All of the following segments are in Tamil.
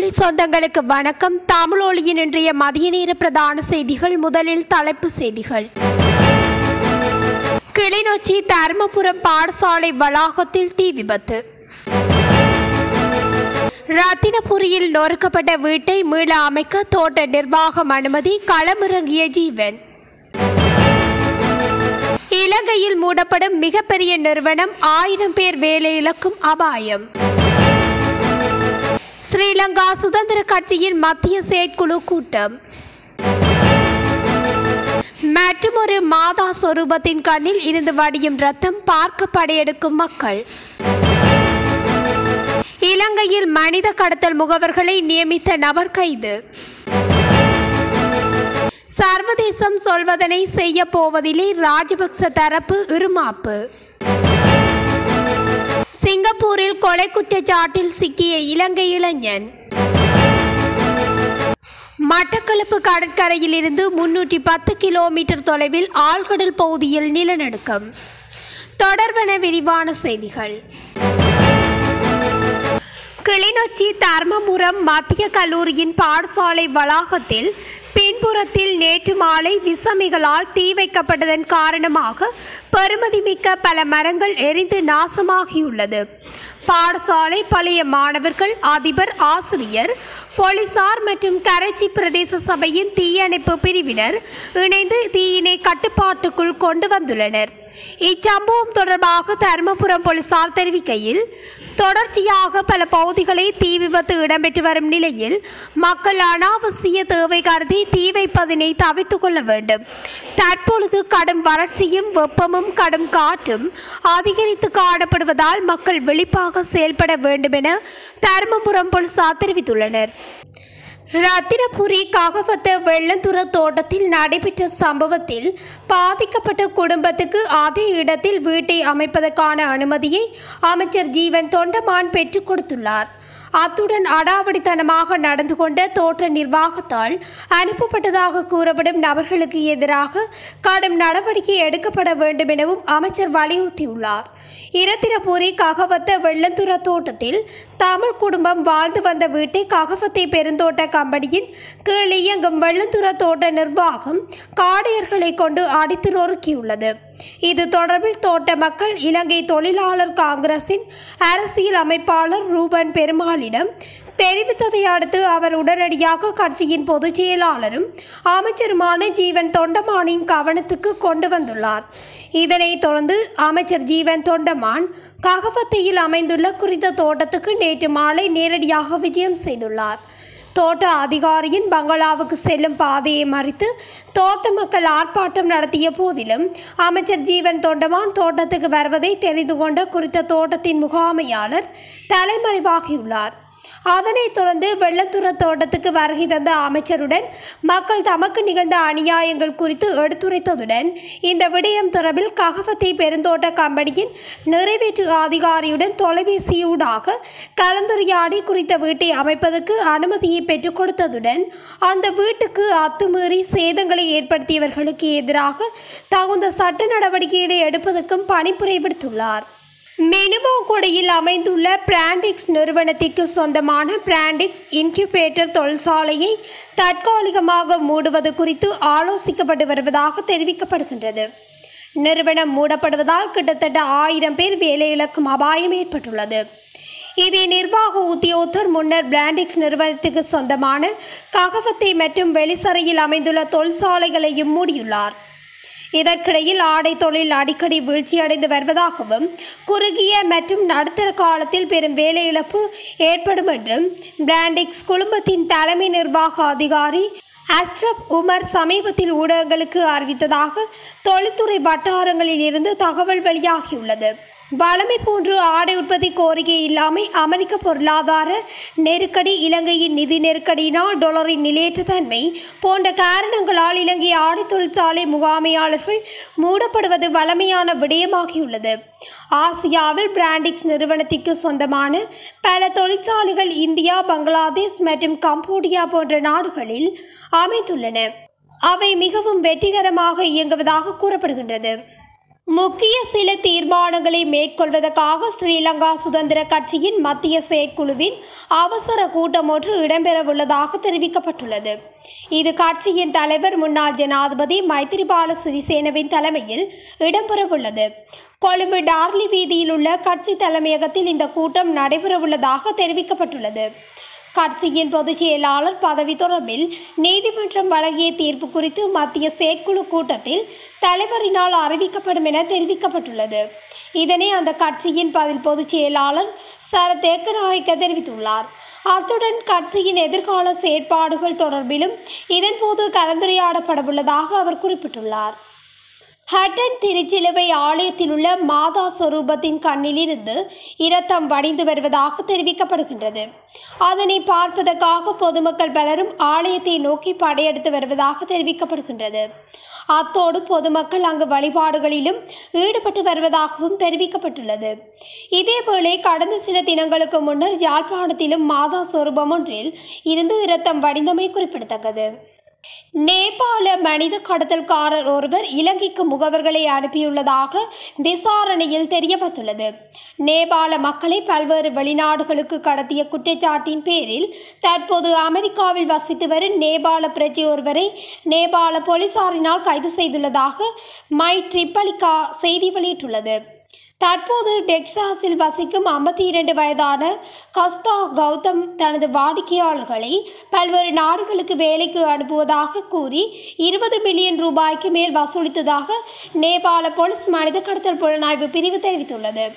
தமிழொலி சொந்தங்களுக்கு வணக்கம் தமிழொலியின் இன்றைய மதிய நேர பிரதான செய்திகள் முதலில் தலைப்பு செய்திகள் கிளிநொச்சி தர்மபுரம் பாடசாலை வளாகத்தில் தீ விபத்து ரத்தினபுரியில் நொறுக்கப்பட்ட வீட்டை மீள அமைக்க தோட்ட நிர்வாகம் அனுமதி களமிறங்கிய ஜீவன் இலங்கையில் மூடப்படும் மிகப்பெரிய நிறுவனம் ஆயிரம் பேர் வேலை இழக்கும் அபாயம் ஸ்ரீலங்கா சுதந்திர கட்சியின் மத்திய செயற்குழு கூட்டம் மற்றுமொரு மாதா சொரூபத்தின் கண்ணில் இருந்து வடியும் ரத்தம் பார்க்க படையெடுக்கும் மக்கள் இலங்கையில் மனித கடத்தல் முகவர்களை நியமித்த நபர் கைது சர்வதேசம் சொல்வதனை செய்ய போவதிலே ராஜபக்ச தரப்பு இருமாப்பு சிங்கப்பூரில் கொலை குற்றச்சாட்டில் சிக்கிய இலங்கை இளைஞன் மட்டக்களப்பு கடற்கரையில் இருந்து முன்னூற்றி பத்து கிலோமீட்டர் தொலைவில் ஆழ்கடல் பகுதியில் நிலநடுக்கம் தொடர்பென விரிவான செய்திகள் கிளிநொச்சி தர்மபுரம் மத்திய கல்லூரியின் பாடசாலை வளாகத்தில் பின்புறத்தில் நேற்று மாலை விசமிகளால் தீ வைக்கப்பட்டதன் காரணமாக பெறுமதிமிக்க பல மரங்கள் எரிந்து நாசமாகியுள்ளது பாடசாலை பழைய மாணவர்கள் அதிபர் ஆசிரியர் போலீசார் மற்றும் கரைச்சி பிரதேச சபையின் தீயணைப்பு பிரிவினர் இணைந்து தீயினை கட்டுப்பாட்டுக்குள் கொண்டு வந்துள்ளனர் இச்சம்பவம் தொடர்பாக தருமபுரம் போலீசார் தெரிவிக்கையில் தொடர்ச்சியாக பல பகுதிகளில் தீ விபத்து இடம்பெற்று வரும் நிலையில் மக்கள் அனாவசிய தேவை கருதி தீ வைப்பதனை தவிர்த்து கொள்ள வேண்டும் தற்பொழுது கடும் வறட்சியும் வெப்பமும் கடும் காற்றும் அதிகரித்து காணப்படுவதால் மக்கள் விழிப்பாக செயல்பட வேண்டும் என தருமபுரம் போலீசார் தெரிவித்துள்ளனர் ரத்தினபுரி காகவத்த வெள்ளந்துற தோட்டத்தில் நடைபெற்ற சம்பவத்தில் பாதிக்கப்பட்ட குடும்பத்துக்கு அதே இடத்தில் வீட்டை அமைப்பதற்கான அனுமதியை அமைச்சர் ஜீவன் தொண்டமான் பெற்றுக் கொடுத்துள்ளார் அத்துடன் அடாவடித்தனமாக நடந்து கொண்ட தோட்ட நிர்வாகத்தால் அனுப்பப்பட்டதாக கூறப்படும் நபர்களுக்கு எதிராக கடும் நடவடிக்கை எடுக்கப்பட வேண்டும் எனவும் அமைச்சர் வலியுறுத்தியுள்ளார் இரத்தினபுரி ககவத்த வெள்ளந்துற தோட்டத்தில் தமிழ் குடும்பம் வாழ்ந்து வந்த வீட்டை ககவத்தை பெருந்தோட்ட கம்பெனியின் கீழ் இயங்கும் வெள்ளந்துற தோட்ட நிர்வாகம் காடையர்களை கொண்டு அடித்து நொறுக்கியுள்ளது இது தொடர்பில் தோட்ட மக்கள் இலங்கை தொழிலாளர் காங்கிரசின் அரசியல் அமைப்பாளர் ரூபன் பெருமாளிடம் தெரிவித்ததை அடுத்து அவர் உடனடியாக கட்சியின் பொதுச் செயலாளரும் அமைச்சருமான ஜீவன் தொண்டமானின் கவனத்துக்கு கொண்டு வந்துள்ளார் இதனைத் தொடர்ந்து அமைச்சர் ஜீவன் தொண்டமான் ககவத்தையில் அமைந்துள்ள குறித்த தோட்டத்துக்கு நேற்று மாலை நேரடியாக விஜயம் செய்துள்ளார் தோட்ட அதிகாரியின் பங்களாவுக்கு செல்லும் பாதையை மறித்து தோட்ட மக்கள் ஆர்ப்பாட்டம் நடத்திய போதிலும் அமைச்சர் ஜீவன் தொண்டமான் தோட்டத்துக்கு வருவதை தெரிந்து கொண்ட குறித்த தோட்டத்தின் முகாமையாளர் தலைமறைவாகியுள்ளார் அதனைத் தொடர்ந்து வெள்ளத்துற தோட்டத்துக்கு வருகை தந்த அமைச்சருடன் மக்கள் தமக்கு நிகழ்ந்த அநியாயங்கள் குறித்து எடுத்துரைத்ததுடன் இந்த விடயம் தொடர்பில் ககவத்தை பெருந்தோட்ட கம்பெனியின் நிறைவேற்று அதிகாரியுடன் தொலைபேசியூடாக கலந்துரையாடி குறித்த வீட்டை அமைப்பதற்கு அனுமதியை பெற்றுக் கொடுத்ததுடன் அந்த வீட்டுக்கு அத்துமீறி சேதங்களை ஏற்படுத்தியவர்களுக்கு எதிராக தகுந்த சட்ட நடவடிக்கைகளை எடுப்பதற்கும் பணிப்புரை விடுத்துள்ளார் மெனுவோகுடியில் அமைந்துள்ள பிராண்டிக்ஸ் நிறுவனத்திற்கு சொந்தமான பிராண்டிக்ஸ் இன்குபேட்டர் தொழிற்சாலையை தற்காலிகமாக மூடுவது குறித்து ஆலோசிக்கப்பட்டு வருவதாக தெரிவிக்கப்படுகின்றது நிறுவனம் மூடப்படுவதால் கிட்டத்தட்ட ஆயிரம் பேர் வேலை இழக்கும் அபாயம் ஏற்பட்டுள்ளது இதே நிர்வாக உத்தியோகத்தர் முன்னர் பிராண்டிக்ஸ் நிறுவனத்துக்கு சொந்தமான ககவத்தை மற்றும் வெளிசரையில் அமைந்துள்ள தொழிற்சாலைகளையும் மூடியுள்ளார் இதற்கிடையில் ஆடை தொழில் அடிக்கடி வீழ்ச்சியடைந்து வருவதாகவும் குறுகிய மற்றும் நடுத்தர காலத்தில் பெரும் வேலை இழப்பு ஏற்படும் என்றும் பிராண்டிக்ஸ் குழுமத்தின் தலைமை நிர்வாக அதிகாரி அஸ்ரப் உமர் சமீபத்தில் ஊடகங்களுக்கு அறிவித்ததாக தொழில்துறை வட்டாரங்களில் இருந்து தகவல் வெளியாகியுள்ளது வளமை போன்று ஆடை உற்பத்தி கோரிக்கை இல்லாமை அமெரிக்க பொருளாதார நெருக்கடி இலங்கையின் நிதி நெருக்கடியினால் டொலரின் நிலையற்ற தன்மை போன்ற காரணங்களால் இலங்கை ஆடை தொழிற்சாலை முகாமையாளர்கள் மூடப்படுவது வளமையான விடயமாகியுள்ளது ஆசியாவில் பிராண்டிக்ஸ் நிறுவனத்திற்கு சொந்தமான பல தொழிற்சாலைகள் இந்தியா பங்களாதேஷ் மற்றும் கம்போடியா போன்ற நாடுகளில் அமைந்துள்ளன அவை மிகவும் வெற்றிகரமாக இயங்குவதாக கூறப்படுகின்றது முக்கிய சில தீர்மானங்களை மேற்கொள்வதற்காக ஸ்ரீலங்கா சுதந்திர கட்சியின் மத்திய செயற்குழுவின் அவசர கூட்டம் ஒன்று இடம்பெறவுள்ளதாக தெரிவிக்கப்பட்டுள்ளது இது கட்சியின் தலைவர் முன்னாள் ஜனாதிபதி மைத்திரிபால சிறிசேனவின் தலைமையில் இடம்பெறவுள்ளது கொழும்பு டார்லி வீதியில் உள்ள கட்சி தலைமையகத்தில் இந்த கூட்டம் நடைபெறவுள்ளதாக தெரிவிக்கப்பட்டுள்ளது கட்சியின் பொதுச் செயலாளர் பதவி தொடர்பில் நீதிமன்றம் வழங்கிய தீர்ப்பு குறித்து மத்திய செயற்குழு கூட்டத்தில் தலைவரினால் அறிவிக்கப்படும் என தெரிவிக்கப்பட்டுள்ளது இதனை அந்த கட்சியின் பதில் பொதுச் செயலாளர் சரத் ஏக்கநாயக்க தெரிவித்துள்ளார் அத்துடன் கட்சியின் எதிர்கால செயற்பாடுகள் தொடர்பிலும் இதன்போது கலந்துரையாடப்படவுள்ளதாக அவர் குறிப்பிட்டுள்ளார் ஹட்டன் திருச்சிலுவை ஆலயத்தில் உள்ள மாதா சொரூபத்தின் கண்ணிலிருந்து இரத்தம் வடிந்து வருவதாக தெரிவிக்கப்படுகின்றது அதனை பார்ப்பதற்காக பொதுமக்கள் பலரும் ஆலயத்தை நோக்கி படையெடுத்து வருவதாக தெரிவிக்கப்படுகின்றது அத்தோடு பொதுமக்கள் அங்கு வழிபாடுகளிலும் ஈடுபட்டு வருவதாகவும் தெரிவிக்கப்பட்டுள்ளது இதேவேளை கடந்த சில தினங்களுக்கு முன்னர் யாழ்ப்பாணத்திலும் மாதா சொரூபம் ஒன்றில் இருந்து இரத்தம் வடிந்தமை குறிப்பிடத்தக்கது நேபாள மனித கடத்தல்காரர் ஒருவர் இலங்கைக்கு முகவர்களை அனுப்பியுள்ளதாக விசாரணையில் தெரியவந்துள்ளது நேபாள மக்களை பல்வேறு வெளிநாடுகளுக்கு கடத்திய குற்றச்சாட்டின் பேரில் தற்போது அமெரிக்காவில் வசித்து வரும் நேபாள பிரஜை ஒருவரை நேபாள போலீசாரினால் கைது செய்துள்ளதாக மை ட்ரிப்பலிகா செய்தி வெளியிட்டுள்ளது தற்போது டெக்சாஸில் வசிக்கும் ஐம்பத்தி இரண்டு வயதான கஸ்தா கௌதம் தனது வாடிக்கையாளர்களை பல்வேறு நாடுகளுக்கு வேலைக்கு அனுப்புவதாக கூறி இருபது மில்லியன் ரூபாய்க்கு மேல் வசூலித்ததாக நேபாள போலீஸ் மனித கடத்தல் புலனாய்வு பிரிவு தெரிவித்துள்ளது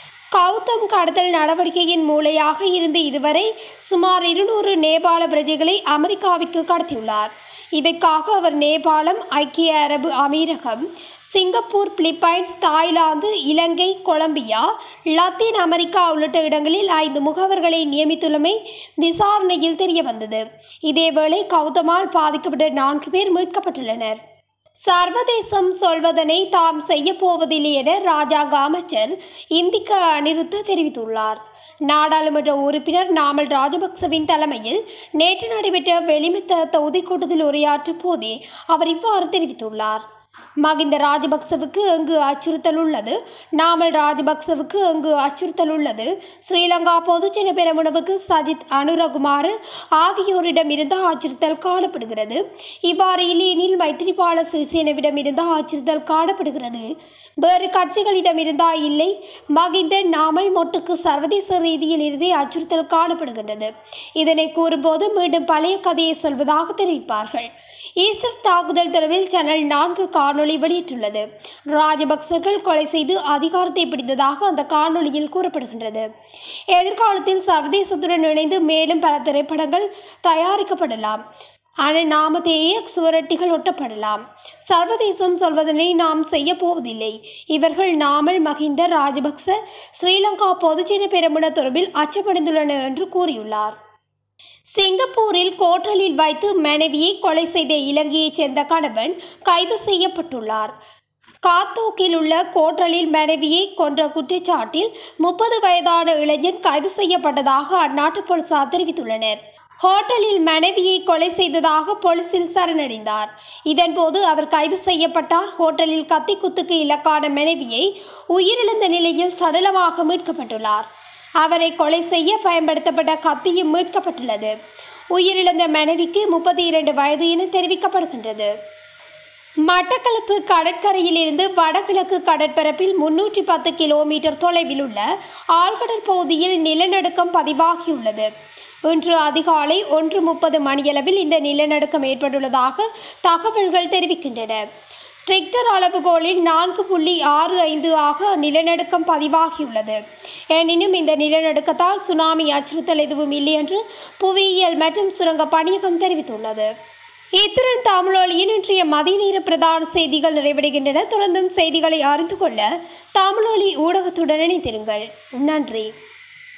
கௌதம் கடத்தல் நடவடிக்கையின் மூளையாக இருந்து இதுவரை சுமார் இருநூறு நேபாள பிரஜைகளை அமெரிக்காவிற்கு கடத்தியுள்ளார் இதற்காக அவர் நேபாளம் ஐக்கிய அரபு அமீரகம் Singapore Philippines Thailand Ilangai Colombia Latin America உள்ளிட்ட இடங்களில் ஐந்து முகவர்களை நியமித்துள்ளமை விசாரணையில் தெரிய வந்தது இதேவேளை கௌதமால் பாதிக்கப்பட்ட நான்கு பேர் மீட்கப்பட்டுள்ளனர் சர்வதேசம் சொல்வதனை தாம் செய்ய போவதில்லை என ராஜாங்க அமைச்சர் இந்திக்க அனிருத்த தெரிவித்துள்ளார் நாடாளுமன்ற உறுப்பினர் நாமல் ராஜபக்சவின் தலைமையில் நேற்று நடைபெற்ற வெளிமித்த தொகுதி கூட்டத்தில் உரையாற்றும் போதே அவர் இவ்வாறு தெரிவித்துள்ளார் மகிந்த ராஜபக்சவுக்கு எங்கு அச்சுறுத்தல் உள்ளது நாமல் ராஜபக்சவுக்கு எங்கு அச்சுறுத்தல் உள்ளது ஸ்ரீலங்கா பொதுஜன பெரமுனவுக்கு சஜித் அனுரகுமார் ஆகியோரிடம் இருந்த அச்சுறுத்தல் காணப்படுகிறது இவ்வாறு இல்லையெனில் மைத்திரிபால சிறிசேனவிடம் இருந்த அச்சுறுத்தல் காணப்படுகிறது வேறு கட்சிகளிடம் இருந்தா இல்லை மகிந்த நாமல் மொட்டுக்கு சர்வதேச ரீதியில் இருந்தே அச்சுறுத்தல் காணப்படுகின்றது இதனை கூறும்போது மீண்டும் பழைய கதையை சொல்வதாக தெரிவிப்பார்கள் ஈஸ்டர் தாக்குதல் தொடர்பில் சேனல் நான்கு காணொளி வெளியிட்டுள்ளது ராஜபக்சர்கள் கொலை செய்து அதிகாரத்தை பிடித்ததாக அந்த காணொளியில் கூறப்படுகின்றது எதிர்காலத்தில் சர்வதேசத்துடன் இணைந்து மேலும் பல திரைப்படங்கள் தயாரிக்கப்படலாம் ஆனால் நாமதேய சுவரொட்டிகள் ஒட்டப்படலாம் சர்வதேசம் சொல்வதனை நாம் செய்ய போவதில்லை இவர்கள் நாமல் மகிந்த ராஜபக்ச ஸ்ரீலங்கா பொதுஜன பெருமுன தொடர்பில் அச்சமடைந்துள்ளனர் என்று கூறியுள்ளார் சிங்கப்பூரில் கோட்டலில் வைத்து மனைவியை கொலை செய்த இலங்கையைச் சேர்ந்த கணவன் கைது செய்யப்பட்டுள்ளார் காத்தோக்கில் உள்ள கோட்டலில் மனைவியை கொன்ற குற்றச்சாட்டில் முப்பது வயதான இளைஞன் கைது செய்யப்பட்டதாக அந்நாட்டு போலீசார் தெரிவித்துள்ளனர் ஹோட்டலில் மனைவியை கொலை செய்ததாக போலீசில் சரணடைந்தார் இதன்போது அவர் கைது செய்யப்பட்டார் ஹோட்டலில் கத்தி குத்துக்கு இலக்கான மனைவியை உயிரிழந்த நிலையில் சடலமாக மீட்கப்பட்டுள்ளார் அவரை கொலை செய்ய பயன்படுத்தப்பட்ட கத்தியும் மீட்கப்பட்டுள்ளது உயிரிழந்த மனைவிக்கு முப்பத்தி இரண்டு வயது என தெரிவிக்கப்படுகின்றது மட்டக்களப்பு கடற்கரையிலிருந்து வடகிழக்கு கடற்பரப்பில் முன்னூற்றி பத்து கிலோமீட்டர் தொலைவில் உள்ள ஆழ்கடல் பகுதியில் நிலநடுக்கம் பதிவாகியுள்ளது இன்று அதிகாலை ஒன்று முப்பது மணியளவில் இந்த நிலநடுக்கம் ஏற்பட்டுள்ளதாக தகவல்கள் தெரிவிக்கின்றன ட்ரிக்டர் அளவுகோலில் நான்கு புள்ளி ஆறு ஐந்து ஆக நிலநடுக்கம் பதிவாகியுள்ளது எனினும் இந்த நிலநடுக்கத்தால் சுனாமி அச்சுறுத்தல் எதுவும் இல்லை என்று புவியியல் மற்றும் சுரங்க பணியகம் தெரிவித்துள்ளது இத்துடன் தமிழொலியின் இன்றைய மதிய நேர பிரதான செய்திகள் நிறைவடைகின்றன தொடர்ந்தும் செய்திகளை அறிந்து கொள்ள தமிழொலி ஊடகத்துடன் இணைந்திருங்கள் நன்றி